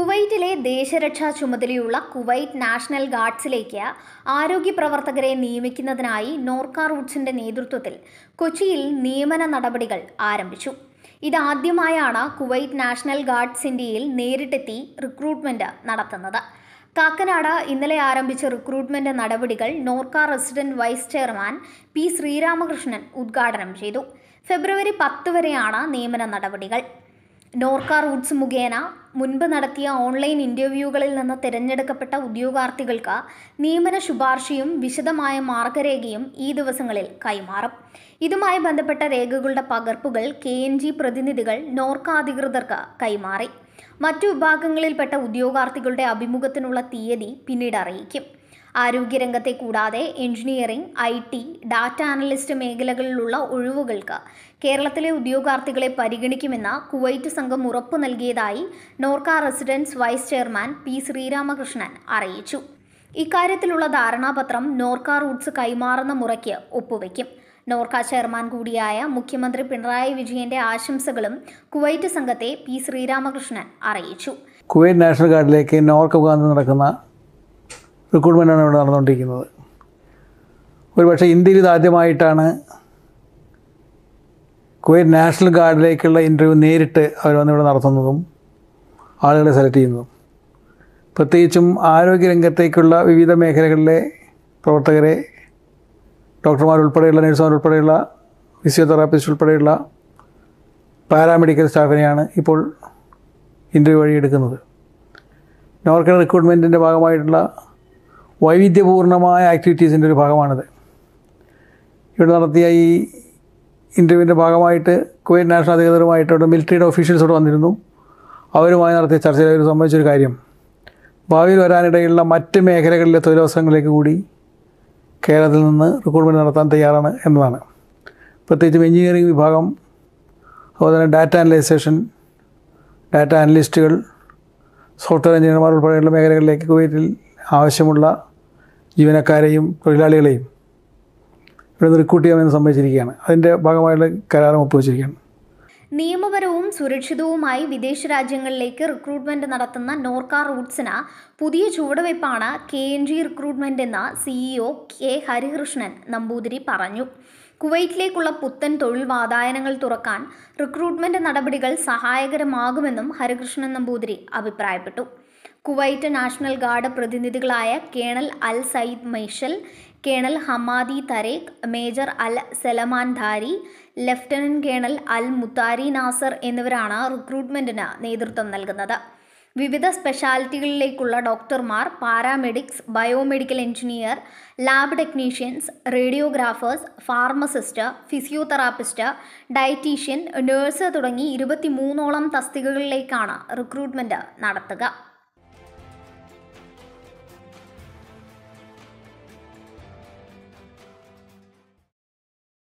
കുവൈറ്റിലെ ദേശരക്ഷാ ചുമതലയുള്ള Kuwait national ഗാർഡ്സിലേക്ക് ആരോഗ്യ പ്രവർത്തകരെ നിയമിക്കുന്നതിനായി നോർക്ക റൂട്ട്സിന്റെ നേതൃത്വത്തിൽ കൊച്ചിയിൽ നിയമന നടപടികൾ ആരംഭിച്ചു ഇതാദ്യമായാണ് കുവൈറ്റ് നാഷണൽ ഗാർഡ്സ് ഇന്ത്യയിൽ നേരിട്ടെത്തി റിക്രൂട്ട്മെന്റ് നടത്തുന്നത് കാക്കനാട് ഇന്നലെ ആരംഭിച്ച റിക്രൂട്ട്മെന്റ് നടപടികൾ Norka resident vice chairman P Sreeramakrishnan ഉദ്ഘാടനം ചെയ്തു ഫെബ്രുവരി പത്ത് വരെയാണ് നിയമന നടപടികൾ നോർക്ക റൂട്ട്സ് മുഖേന മുൻപ് നടത്തിയ ഓൺലൈൻ ഇൻ്റർവ്യൂകളിൽ നിന്ന് തിരഞ്ഞെടുക്കപ്പെട്ട ഉദ്യോഗാർത്ഥികൾക്ക് നിയമന ശുപാർശയും വിശദമായ മാർഗരേഖയും ഈ ദിവസങ്ങളിൽ കൈമാറും ഇതുമായി ബന്ധപ്പെട്ട രേഖകളുടെ പകർപ്പുകൾ കെ എൻ ജി പ്രതിനിധികൾ നോർക്ക അധികൃതർക്ക് കൈമാറി മറ്റു വിഭാഗങ്ങളിൽപ്പെട്ട ഉദ്യോഗാർത്ഥികളുടെ അഭിമുഖത്തിനുള്ള തീയതി പിന്നീട് അറിയിക്കും ആരോഗ്യരംഗത്തെ കൂടാതെ engineering I T data analyst മേഖലകളിലുള്ള ഒഴിവുകൾക്ക് കേരളത്തിലെ ഉദ്യോഗാർത്ഥികളെ പരിഗണിക്കുമെന്ന് കുവൈറ്റ് സംഘം ഉറപ്പു നൽകിയതായി Norka residents vice chairman P Sreeramakrishnan അറിയിച്ചു ഇക്കാര്യത്തിലുള്ള ധാരണാപത്രം നോർക്ക റൂട്ട്സ് കൈമാറുന്ന മുറയ്ക്ക് ഒപ്പുവെക്കും നോർക്ക ചെയർമാൻ കൂടിയായ മുഖ്യമന്ത്രി പിണറായി വിജയന്റെ ആശംസകളും കുവൈറ്റ് സംഘത്തെ പി ശ്രീരാമകൃഷ്ണൻ അറിയിച്ചു കുവൈറ്റ് നാഷണൽ ഗാർഡിലേക്ക് നോർക്ക മുഖാന്തരം നടക്കുന്ന റിക്രൂട്ട്മെൻറ്റാണ് ഇവിടെ നടന്നുകൊണ്ടിരിക്കുന്നത് ഒരുപക്ഷെ ഇന്ത്യയിൽ ഇതാദ്യമായിട്ടാണ് കുവൈറ്റ് നാഷണൽ ഗാർഡിലേക്കുള്ള ഇൻ്റർവ്യൂ നേരിട്ട് അവർ വന്നിവിടെ നടത്തുന്നതും ആളുകളെ സെലക്ട് ചെയ്യുന്നതും പ്രത്യേകിച്ചും ആരോഗ്യരംഗത്തേക്കുള്ള വിവിധ മേഖലകളിലെ പ്രവർത്തകരെ ഡോക്ടർമാർ ഉൾപ്പെടെയുള്ള നഴ്സുമാർ ഉൾപ്പെടെയുള്ള ഫിസിയോതെറാപ്പിസ്റ്റ് ഉൾപ്പെടെയുള്ള പാരാമെഡിക്കൽ സ്റ്റാഫിനെയാണ് ഇപ്പോൾ ഇൻ്റർവ്യൂ വഴി എടുക്കുന്നത് നോർക്കൺ റിക്രൂട്ട്മെൻറ്റിൻ്റെ ഭാഗമായിട്ടുള്ള വൈവിധ്യപൂർണമായ ആക്ടിവിറ്റീസിൻ്റെ ഒരു ഭാഗമാണിത് ഇവിടെ നടത്തിയ ഈ ഇൻ്റർവ്യൂവിൻ്റെ ഭാഗമായിട്ട് കുവൈറ്റ് നാഷണൽ അധികൃതരുമായിട്ട് ഇവിടെ മിലിറ്ററിയുടെ ഓഫീഷ്യൽസ് ഇവിടെ വന്നിരുന്നു അവരുമായി നടത്തിയ ചർച്ചയിൽ അവർ സംബന്ധിച്ചൊരു കാര്യം ഭാവിയിൽ വരാനിടയുള്ള മറ്റ് മേഖലകളിലെ തൊഴിലവസരങ്ങളിലേക്ക് കൂടി കേരളത്തിൽ നിന്ന് റിക്രൂട്ട്മെൻറ്റ് നടത്താൻ തയ്യാറാണ് എന്നതാണ് പ്രത്യേകിച്ചും എഞ്ചിനീയറിംഗ് വിഭാഗം അതുപോലെ തന്നെ ഡാറ്റ അനലൈസേഷൻ ഡാറ്റ അനലിസ്റ്റുകൾ സോഫ്റ്റ്വെയർ എഞ്ചിനീയർമാർ ഉൾപ്പെടെയുള്ള മേഖലകളിലേക്ക് കുവൈറ്റിൽ ആവശ്യമുള്ള ജീവനക്കാരെയും തൊഴിലാളികളെയും ഇവിടെ നിന്ന് റിക്രൂട്ട് ചെയ്യാമെന്ന് സംബന്ധിച്ചിരിക്കുകയാണ് അതിൻ്റെ ഭാഗമായുള്ള കരാറും ഒപ്പുവെച്ചിരിക്കുകയാണ് നിയമപരവും സുരക്ഷിതവുമായി വിദേശ രാജ്യങ്ങളിലേക്ക് റിക്രൂട്ട്മെന്റ് നടത്തുന്ന നോർക്ക റൂട്ട്സിന് പുതിയ ചുവടുവയ്പ്പാണ് കെ എൻ ജി റിക്രൂട്ട്മെന്റ് എന്ന സിഇഒ കെ ഹരികൃഷ്ണൻ നമ്പൂതിരി പറഞ്ഞു കുവൈറ്റിലേക്കുള്ള പുത്തൻ തൊഴിൽ വാതായനങ്ങൾ തുറക്കാൻ റിക്രൂട്ട്മെന്റ് നടപടികൾ സഹായകരമാകുമെന്നും ഹരികൃഷ്ണൻ നമ്പൂതിരി അഭിപ്രായപ്പെട്ടു കുവൈറ്റ് നാഷണൽ ഗാർഡ് പ്രതിനിധികളായ colonel Al Sayyid Mishal colonel Hamadi Tareq major Al Salman Dhari lieutenant colonel Al Mutairi Nasser എന്നിവരാണ് റിക്രൂട്ട്മെന്റിന് നേതൃത്വം നൽകുന്നത് വിവിധ സ്പെഷ്യാലിറ്റികളിലേക്കുള്ള ഡോക്ടർമാർ paramedics biomedical engineer lab technicians radiographers pharmacist physiotherapist dietician nurse തുടങ്ങി ഇരുപത്തിമൂന്നോളം തസ്തികകളിലേക്കാണ് റിക്രൂട്ട്മെന്റ് നടത്തുക